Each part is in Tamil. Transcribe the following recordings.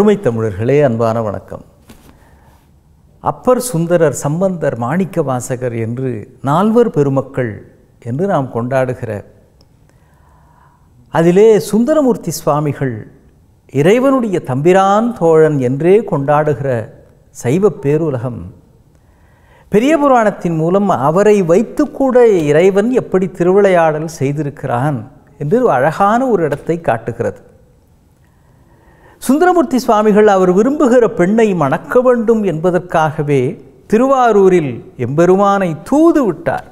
அருமை தமிழர்களே அன்பான வணக்கம் அப்பர் சுந்தரர் சம்பந்தர் மாணிக்க வாசகர் என்று நால்வர் பெருமக்கள் என்று நாம் கொண்டாடுகிற அதிலே சுந்தரமூர்த்தி சுவாமிகள் இறைவனுடைய தம்பிரான் தோழன் என்றே கொண்டாடுகிற சைவ பேருலகம் பெரிய புராணத்தின் மூலம் அவரை வைத்து கூட இறைவன் எப்படி திருவிளையாடல் செய்திருக்கிறான் என்று அழகான ஒரு இடத்தை காட்டுகிறது சுந்தரமூர்த்தி சுவாமிகள் அவர் விரும்புகிற பெண்ணை மணக்க வேண்டும் என்பதற்காகவே திருவாரூரில் எம்பெருமானை தூது விட்டார்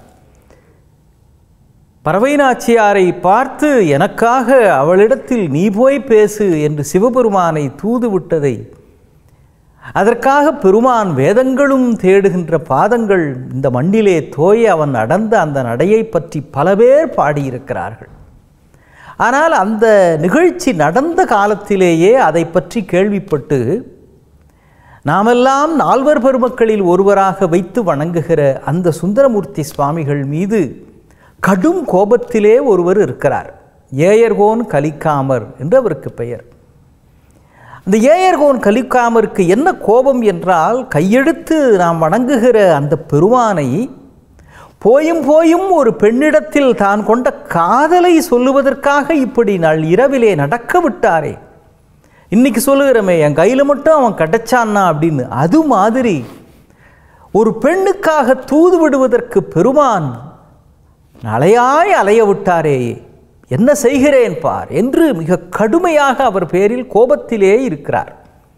பறவை நாச்சியாரை பார்த்து எனக்காக அவளிடத்தில் நீ போய் பேசு என்று சிவபெருமானை தூது விட்டதை அதற்காக பெருமான் வேதங்களும் தேடுகின்ற பாதங்கள் இந்த மண்ணிலே தோய அவன் நடந்த அந்த நடையை பற்றி பல பேர் பாடியிருக்கிறார்கள் ஆனால் அந்த நிகழ்ச்சி நடந்த காலத்திலேயே அதை பற்றி கேள்விப்பட்டு நாமெல்லாம் நால்வர் பெருமக்களில் ஒருவராக வைத்து வணங்குகிற அந்த சுந்தரமூர்த்தி சுவாமிகள் மீது கடும் கோபத்திலே ஒருவர் இருக்கிறார் ஏயர்கோன் கலிக்காமர் என்று அவருக்கு பெயர் அந்த ஏயர்கோன் கலிக்காமருக்கு என்ன கோபம் என்றால் கையெடுத்து நாம் வணங்குகிற அந்த பெருமானை போயும் போயும் ஒரு பெண்ணிடத்தில் தான் கொண்ட காதலை சொல்லுவதற்காக இப்படி நாள் இரவிலே நடக்க விட்டாரே இன்னைக்கு சொல்லுகிறமே என் கையில் மட்டும் அவன் கிடைச்சான்னா அப்படின்னு அது மாதிரி ஒரு பெண்ணுக்காக தூது விடுவதற்கு பெருமான் அலையாய் அலைய விட்டாரே என்ன செய்கிறேன் பார் என்று மிக கடுமையாக அவர் பேரில் கோபத்திலே இருக்கிறார்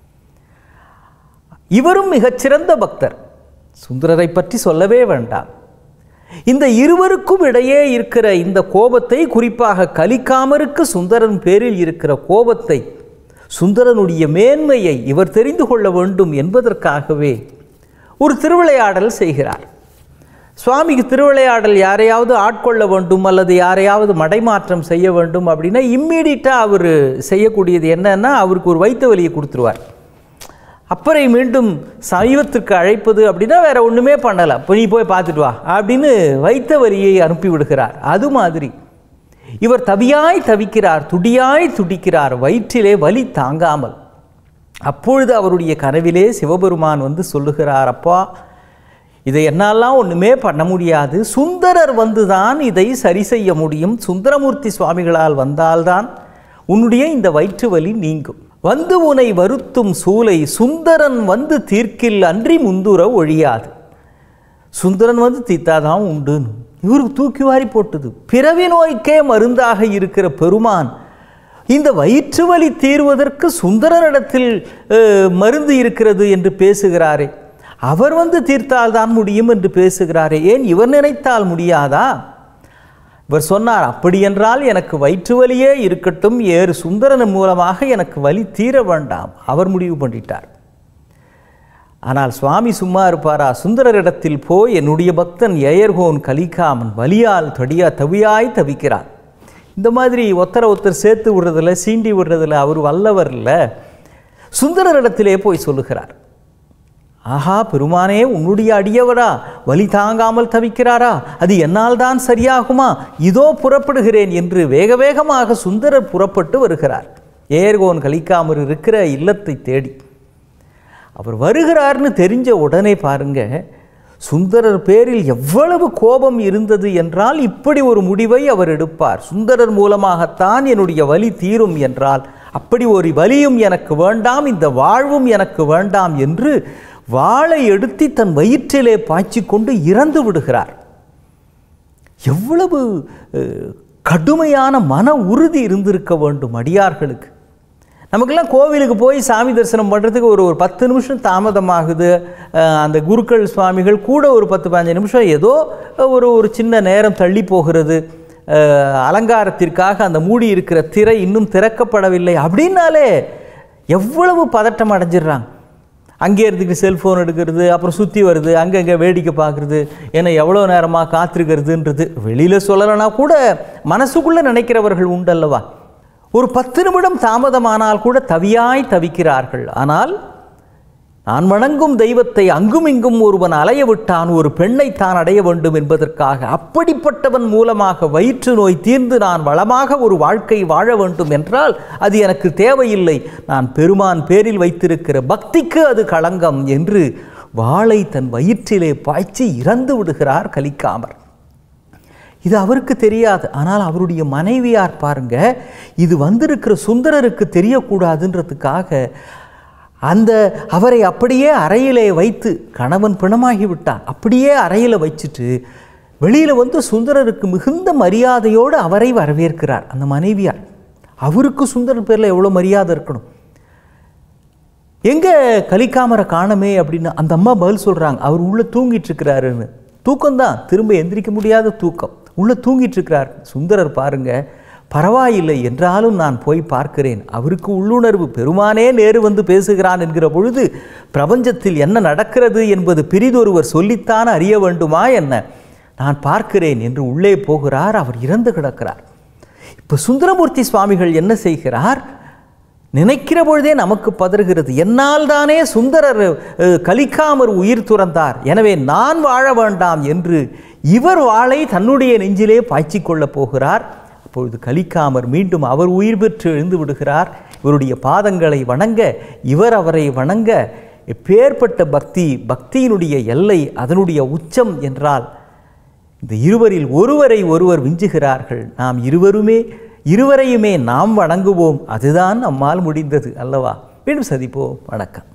இவரும் மிகச்சிறந்த பக்தர் சுந்தரரை பற்றி சொல்லவே வேண்டாம் இந்த இருவருக்கும் இடையே இருக்கிற இந்த கோபத்தை குறிப்பாக கலிக்காமருக்கு சுந்தரன் பேரில் இருக்கிற கோபத்தை சுந்தரனுடைய மேன்மையை இவர் தெரிந்து கொள்ள வேண்டும் என்பதற்காகவே ஒரு திருவிளையாடல் செய்கிறார் சுவாமிக்கு திருவிளையாடல் யாரையாவது ஆட்கொள்ள வேண்டும் அல்லது யாரையாவது மடைமாற்றம் செய்ய வேண்டும் அப்படின்னா இம்மீடியட்டாக அவர் செய்யக்கூடியது என்னன்னா அவருக்கு ஒரு வைத்த வலியை கொடுத்துருவார் அப்பரை மீண்டும் சைவத்திற்கு அழைப்பது அப்படின்னா வேற ஒன்றுமே பண்ணலை இப்போ நீ போய் பார்த்துட்டு வா அப்படின்னு வைத்த வலியை அனுப்பி விடுகிறார் அது மாதிரி இவர் தவியாய் தவிக்கிறார் துடியாய் துடிக்கிறார் வயிற்றிலே வலி தாங்காமல் அப்பொழுது அவருடைய கனவிலே சிவபெருமான் வந்து சொல்லுகிறார் அப்பா இதை என்னாலாம் ஒன்றுமே பண்ண முடியாது சுந்தரர் வந்து தான் இதை சரி செய்ய முடியும் சுந்தரமூர்த்தி சுவாமிகளால் வந்தால்தான் உன்னுடைய இந்த வயிற்று வலி நீங்கும் வந்து உனை வருத்தும் சூலை சுந்தரன் வந்து தீர்க்கில் அன்றி முந்துர ஒழியாது சுந்தரன் வந்து தீத்தாதான் உண்டுன்னு இவருக்கு தூக்கி வாரி போட்டது பிறவி நோய்க்கே மருந்தாக இருக்கிற பெருமான் இந்த வயிற்று வலி தீர்வதற்கு சுந்தரனிடத்தில் மருந்து இருக்கிறது என்று பேசுகிறாரே அவர் வந்து தீர்த்தால் தான் முடியும் என்று பேசுகிறாரே ஏன் இவர் நினைத்தால் முடியாதா இவர் சொன்னார் அப்படி என்றால் எனக்கு வயிற்று வலியே இருக்கட்டும் ஏறு சுந்தரன் மூலமாக எனக்கு வலி தீர வேண்டாம் அவர் முடிவு பண்ணிட்டார் ஆனால் சுவாமி சும்மா இருப்பாரா சுந்தரரிடத்தில் போய் என்னுடைய பக்தன் ஏயர்கோன் கலிக்காமன் வலியால் தடியா தவியாய் தவிக்கிறான் இந்த மாதிரி ஒத்தரை ஒருத்தர் சேர்த்து விடுறதில்ல சீண்டி விடுறதில்ல அவர் வல்லவர் இல்லை சுந்தரரிடத்திலே போய் சொல்லுகிறார் ஆஹா பெருமானே உன்னுடைய அடியவரா வலி தாங்காமல் தவிக்கிறாரா அது என்னால் தான் சரியாகுமா இதோ புறப்படுகிறேன் என்று வேக வேகமாக சுந்தரர் புறப்பட்டு வருகிறார் ஏர்கோன் கலிக்காமர் இருக்கிற இல்லத்தை தேடி அவர் வருகிறார்னு தெரிஞ்ச உடனே பாருங்க சுந்தரர் பேரில் எவ்வளவு கோபம் இருந்தது என்றால் இப்படி ஒரு முடிவை அவர் எடுப்பார் சுந்தரர் மூலமாகத்தான் என்னுடைய வலி தீரும் என்றால் அப்படி ஒரு வலியும் எனக்கு வேண்டாம் இந்த வாழ்வும் எனக்கு வேண்டாம் என்று வாளை எடுத்து தன் வயிற்றிலே பாய்ச்சி கொண்டு இறந்து விடுகிறார் எவ்வளவு கடுமையான மன உறுதி இருந்திருக்க வேண்டும் அடியார்களுக்கு நமக்கெல்லாம் கோவிலுக்கு போய் சாமி தரிசனம் பண்ணுறதுக்கு ஒரு ஒரு பத்து நிமிஷம் தாமதமாகுது அந்த குருக்கள் சுவாமிகள் கூட ஒரு பத்து பதினஞ்சு நிமிஷம் ஏதோ ஒரு ஒரு சின்ன நேரம் தள்ளி போகிறது அலங்காரத்திற்காக அந்த மூடி இருக்கிற திரை இன்னும் திறக்கப்படவில்லை அப்படின்னாலே எவ்வளவு பதட்டம் அடைஞ்சிடுறாங்க அங்கே இருந்துக்கிட்டு செல்ஃபோன் எடுக்கிறது அப்புறம் சுற்றி வருது அங்கங்கே வேடிக்கை பார்க்குறது ஏன்னா எவ்வளோ நேரமாக காத்திருக்கிறதுன்றது வெளியில் சொல்லலைன்னா கூட மனசுக்குள்ளே நினைக்கிறவர்கள் உண்டல்லவா ஒரு பத்து நிமிடம் தாமதமானால் கூட தவியாய் தவிக்கிறார்கள் ஆனால் நான் வணங்கும் தெய்வத்தை அங்கும் இங்கும் ஒருவன் அலைய விட்டான் ஒரு பெண்ணை தான் அடைய வேண்டும் என்பதற்காக அப்படிப்பட்டவன் மூலமாக வயிற்று நோய் தீர்ந்து நான் வளமாக ஒரு வாழ்க்கை வாழ வேண்டும் என்றால் அது எனக்கு தேவையில்லை நான் பெருமான் பேரில் வைத்திருக்கிற பக்திக்கு அது களங்கம் என்று வாளை தன் வயிற்றிலே பாய்ச்சி இறந்து விடுகிறார் கலிக்காமர் இது அவருக்கு தெரியாது ஆனால் அவருடைய மனைவியார் பாருங்க இது வந்திருக்கிற சுந்தரருக்கு தெரியக்கூடாதுன்றதுக்காக அந்த அவரை அப்படியே அறையிலே வைத்து கணவன் பிணமாகி விட்டார் அப்படியே அறையில் வச்சுட்டு வெளியில் வந்து சுந்தரருக்கு மிகுந்த மரியாதையோடு அவரை வரவேற்கிறார் அந்த மனைவியார் அவருக்கு சுந்தரன் பேரில் எவ்வளோ மரியாதை இருக்கணும் எங்கே கலிக்காமரை காணமே அப்படின்னு அந்த அம்மா பதில் சொல்கிறாங்க அவர் உள்ளே தூங்கிட்டு இருக்கிறாருன்னு தூக்கம்தான் திரும்ப எந்திரிக்க முடியாத தூக்கம் உள்ளே தூங்கிட்டு இருக்கிறார் சுந்தரர் பாருங்க பரவாயில்லை என்றாலும் நான் போய் பார்க்கிறேன் அவருக்கு உள்ளுணர்வு பெருமானே நேரு வந்து பேசுகிறான் என்கிற பொழுது பிரபஞ்சத்தில் என்ன நடக்கிறது என்பது பிரிதொருவர் சொல்லித்தான் அறிய வேண்டுமா என்ன நான் பார்க்கிறேன் என்று உள்ளே போகிறார் அவர் இறந்து கிடக்கிறார் இப்போ சுந்தரமூர்த்தி சுவாமிகள் என்ன செய்கிறார் நினைக்கிற பொழுதே நமக்கு பதறுகிறது என்னால் தானே சுந்தரர் அஹ், கலிக்காமர் உயிர் துறந்தார் எனவே நான் வாழ வேண்டாம் என்று இவர் வாளை தன்னுடைய நெஞ்சிலே பாய்ச்சிக் கொள்ளப் போகிறார் அப்பொழுது கலிக்காமர் மீண்டும் அவர் உயிர் பெற்று எழுந்து விடுகிறார் இவருடைய பாதங்களை வணங்க இவர் அவரை வணங்க எப்பேற்பட்ட பக்தி பக்தியினுடைய எல்லை அதனுடைய உச்சம் என்றால் இந்த இருவரில் ஒருவரை ஒருவர் விஞ்சுகிறார்கள் நாம் இருவருமே இருவரையுமே நாம் வணங்குவோம் அதுதான் நம்மால் முடிந்தது அல்லவா மீண்டும் சந்திப்போம் வணக்கம்